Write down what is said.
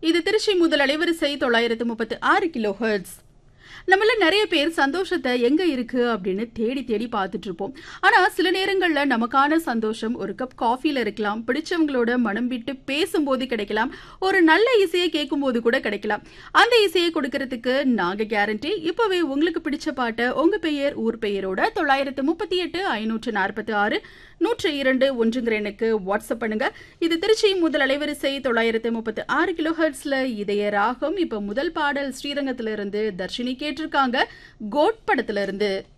இது திருச்சி முதல் அலைவரிசை தொள்ளாயிரத்து முப்பத்து ஆறு கிலோ ஹெர்ட்ஸ் நம்மள நிறைய பேர் சந்தோஷத்தை எங்க இருக்கு அப்படின்னு தேடி தேடி பார்த்துட்டு இருப்போம் ஆனா சில நேரங்கள்ல நமக்கான சந்தோஷம் ஒரு கப் காஃபில இருக்கலாம் பிடிச்சவங்களோட மனம் விட்டு பேசும்போது கிடைக்கலாம் ஒரு நல்ல இசையை கேட்கும் போது கூட கிடைக்கலாம் அந்த இசையை கொடுக்கறதுக்கு நாங்க கேரண்டி இப்பவே உங்களுக்கு பிடிச்ச பாட்டை உங்க பெயர் ஊர் பெயரோட தொள்ளாயிரத்து முப்பத்தி எட்டு ஐநூற்று நாற்பத்தி ஆறு நூற்று இரண்டு ஒன்றுங்கிற எண்ணுக்கு வாட்ஸ்அப் பண்ணுங்க இது திருச்சி முதல் அலைவரிசை தொள்ளாயிரத்து முப்பத்தி ஆறு கிலோ ஹெர்ட்ஸ்ல இதய ராகம் இப்ப முதல் பாடல் ஸ்ரீரங்கத்துல இருந்து தர்ஷினி கேட்டிருக்காங்க கோட் படத்துல இருந்து